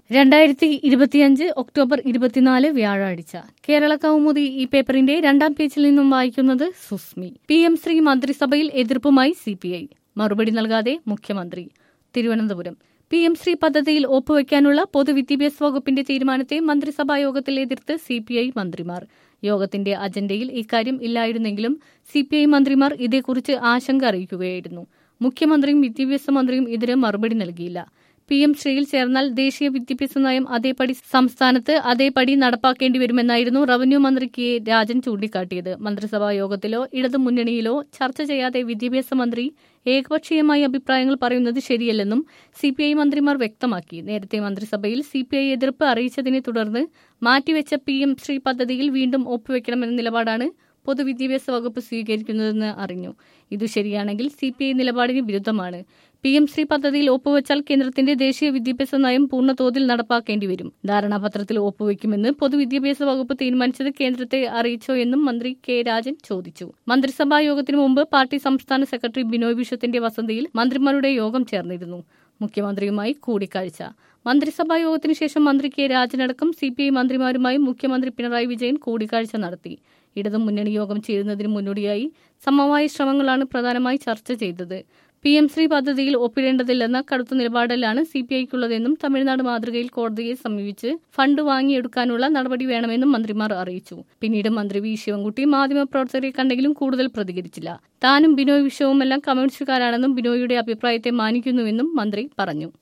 രണ്ടായിരത്തി ഇരുപത്തിയഞ്ച് ഒക്ടോബർ ഇരുപത്തിനാല് വ്യാഴാഴ്ച കേരള കൗമുദി ഈ പേപ്പറിന്റെ രണ്ടാം പേജിൽ നിന്നും വായിക്കുന്നത് സുസ്മി പി എം ശ്രീ മന്ത്രിസഭയിൽ എതിർപ്പുമായി സി പി ഐ മറുപടി നൽകാതെ മുഖ്യമന്ത്രി തിരുവനന്തപുരം പി എം ശ്രീ പദ്ധതിയിൽ ഒപ്പുവയ്ക്കാനുള്ള പൊതുവിദ്യാഭ്യാസ വകുപ്പിന്റെ തീരുമാനത്തെ മന്ത്രിസഭാ യോഗത്തിൽ എതിർത്ത് സി പി ഐ മന്ത്രിമാർ യോഗത്തിന്റെ അജണ്ടയിൽ ഇക്കാര്യം ഇല്ലായിരുന്നെങ്കിലും സി പി ഐ മന്ത്രിമാർ ഇതേക്കുറിച്ച് ആശങ്ക അറിയിക്കുകയായിരുന്നു മുഖ്യമന്ത്രിയും വിദ്യാഭ്യാസ മന്ത്രിയും ഇതിന് മറുപടി നൽകിയില്ല പി എം ശ്രീയിൽ ചേർന്നാൽ ദേശീയ വിദ്യാഭ്യാസ നയം അതേപടി സംസ്ഥാനത്ത് അതേപടി നടപ്പാക്കേണ്ടി വരുമെന്നായിരുന്നു റവന്യൂ മന്ത്രി കെ രാജൻ ചൂണ്ടിക്കാട്ടിയത് മന്ത്രിസഭാ യോഗത്തിലോ ഇടതു മുന്നണിയിലോ ചർച്ച ചെയ്യാതെ വിദ്യാഭ്യാസ മന്ത്രി ഏകപക്ഷീയമായ അഭിപ്രായങ്ങൾ പറയുന്നത് ശരിയല്ലെന്നും സി പി ഐ മന്ത്രിമാർ വ്യക്തമാക്കി നേരത്തെ മന്ത്രിസഭയിൽ സി പി ഐ എതിർപ്പ് അറിയിച്ചതിനെ തുടർന്ന് മാറ്റിവെച്ച പി എം ശ്രീ പദ്ധതിയിൽ വീണ്ടും ഒപ്പുവെക്കണമെന്ന നിലപാടാണ് പൊതുവിദ്യാഭ്യാസ വകുപ്പ് സ്വീകരിക്കുന്നതെന്ന് അറിഞ്ഞു ഇതു ശരിയാണെങ്കിൽ സി പി ഐ നിലപാടിന് വിരുദ്ധമാണ് പി എം ശ്രീ പദ്ധതിയിൽ ഒപ്പുവെച്ചാൽ കേന്ദ്രത്തിന്റെ ദേശീയ വിദ്യാഭ്യാസ നയം പൂർണ്ണതോതിൽ നടപ്പാക്കേണ്ടി വരും ധാരണാപത്രത്തിൽ ഒപ്പുവെക്കുമെന്ന് പൊതുവിദ്യാഭ്യാസ വകുപ്പ് തീരുമാനിച്ചത് കേന്ദ്രത്തെ അറിയിച്ചോ എന്നും മന്ത്രി കെ രാജൻ ചോദിച്ചു മന്ത്രിസഭാ യോഗത്തിനു മുമ്പ് പാർട്ടി സംസ്ഥാന സെക്രട്ടറി ബിനോയ് വിശ്വത്തിന്റെ വസതിയിൽ മന്ത്രിമാരുടെ യോഗം ചേർന്നിരുന്നു മുഖ്യമന്ത്രിയുമായി കൂടിക്കാഴ്ച മന്ത്രിസഭാ യോഗത്തിനു ശേഷം മന്ത്രി കെ രാജനടക്കം സി പി ഐ മന്ത്രിമാരുമായും മുഖ്യമന്ത്രി പിണറായി വിജയൻ കൂടിക്കാഴ്ച നടത്തി ഇടതു മുന്നണി യോഗം ചേരുന്നതിന് മുന്നോടിയായി സമവായ ശ്രമങ്ങളാണ് പ്രധാനമായി ചർച്ച ചെയ്തത് പി എം ശ്രീ പദ്ധതിയിൽ ഒപ്പിടേണ്ടതില്ലെന്ന കടുത്ത നിലപാടിലാണ് സി പി ഐക്കുള്ളതെന്നും തമിഴ്നാട് മാതൃകയിൽ കോടതിയെ സമീപിച്ച് ഫണ്ട് വാങ്ങിയെടുക്കാനുള്ള നടപടി വേണമെന്നും മന്ത്രിമാർ അറിയിച്ചു പിന്നീട് മന്ത്രി വി ശിവൻകുട്ടി മാധ്യമപ്രവർത്തകരെ കണ്ടെങ്കിലും കൂടുതൽ പ്രതികരിച്ചില്ല താനും ബിനോയ് വിശ്വവുമെല്ലാം കമ്മ്യൂണിസ്റ്റുകാരാണെന്നും ബിനോയിയുടെ അഭിപ്രായത്തെ മാനിക്കുന്നുവെന്നും മന്ത്രി പറഞ്ഞു